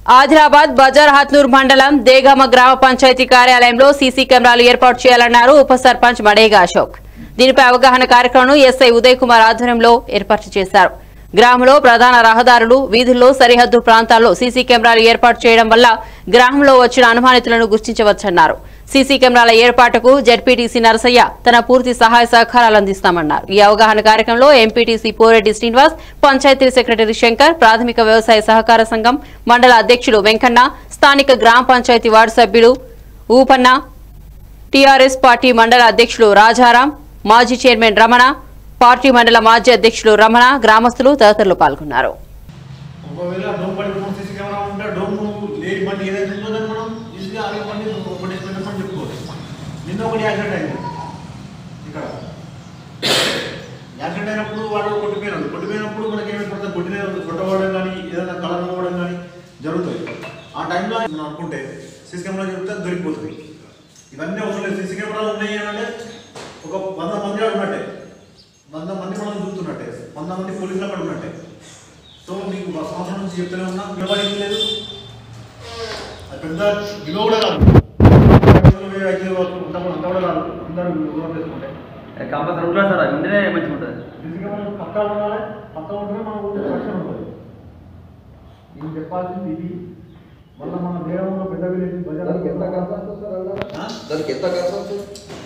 ఆదిలాబాద్ బజార్ హత్నూర్ మండలం దేగమ గ్రామ పంచాయతీ కార్యాలయంలో సీసీ కెమెరాలు ఏర్పాటు చేయాలన్నారు ఉప సర్పంచ్ మడేగా అశోక్ దీనిపై అవగాహన కార్యక్రమం ఎస్ఐ ఉదయ్ కుమార్ ఆధ్వర్యంలో ఏర్పాటు చేశారు గ్రామంలో ప్రధాన రహదారులు వీధుల్లో సరిహద్దు ప్రాంతాల్లో సీసీ కెమెరాలు ఏర్పాటు చేయడం వల్ల గ్రామంలో వచ్చిన అనుమానితులను గుర్తించవచ్చన్నారు సీసీ కెమెరాల ఏర్పాటుకు జెడ్పీటీసీ నరసయ్య తన పూర్తి సహాయ సహకారాలు అందిస్తామన్నారు ఈ అవగాహన కార్యక్రమంలో ఎంపీటీసీ పోరెడ్డి శ్రీనివాస్ పంచాయతీ సెక్రటరీ శంకర్ ప్రాథమిక వ్యవసాయ సహకార సంఘం మండల అధ్యక్షుడు వెంకన్న స్థానిక గ్రామ పంచాయతీ వార్డు సభ్యులు ఊపన్న టీఆర్ఎస్ పార్టీ మండల అధ్యక్షులు రాజారాం మాజీ చైర్మన్ రమణ పార్టీ మండల మాజీ అధ్యక్షులు రమణ గ్రామస్తులు తదితరులు పాల్గొన్నారు ఒకవేళ డోమ్ పడిపోయిన సీసీ కెమెరా ఉంటే డోమ్ లేని బండి ఏదైతే ఉందో దాన్ని మనం ఈజీగా ఆగి బండి కొట్టేసిపోయిన బండి చెప్పుకోవచ్చు నిన్న ఒకటి యాక్సిడెంట్ అయింది ఇక్కడ యాక్సిడెంట్ అయినప్పుడు వాడు కొట్టిపోయినాడు కొట్టిపోయినప్పుడు మనకి ఏమైపోతుంది కొట్టిన కొట్టబడడం కానీ ఏదైనా కలర్ అవ్వడం కానీ జరుగుతుంది ఆ టైంలో మనం అనుకుంటే సీసీ కెమెరా చెప్తే దొరికిపోతుంది ఇవన్నీ అవసరం లేదు సీసీ కెమెరాలు ఉన్నాయి అని అంటే ఒక వంద మంది ఆడ ఉన్నట్టే వంద మంది మనం చూస్తున్నట్టే వంద మంది పోలీసులు అక్కడ ఉన్నట్టే సో మీకు ఒక సంవత్సరం నుంచి చెప్తూనే ఉన్నా విలువడింది లేదు అది పెద్ద విలువ కూడా రాదు ఐదు ఐదు వరకు అంత కూడా అంత కూడా రాదు అందరూ విలువ చేసుకుంటే కంపల్సరీ ఉంటుంది సార్ అది ఉంటేనే మంచిగా ఉంటుంది ఫిజికల్ మనం పక్కా ఉండాలి పక్కా ఉంటేనే మన ఊరికి రక్షణ ఉంటుంది నేను చెప్పాల్సింది ఇది మళ్ళీ మన దేవంలో పెద్ద విలేజ్ దానికి ఎంత ఖర్చు బజార్ అవుతుంది సార్ అన్న? ఆ? దానికి ఎంత ఖర్చు అవుతుంది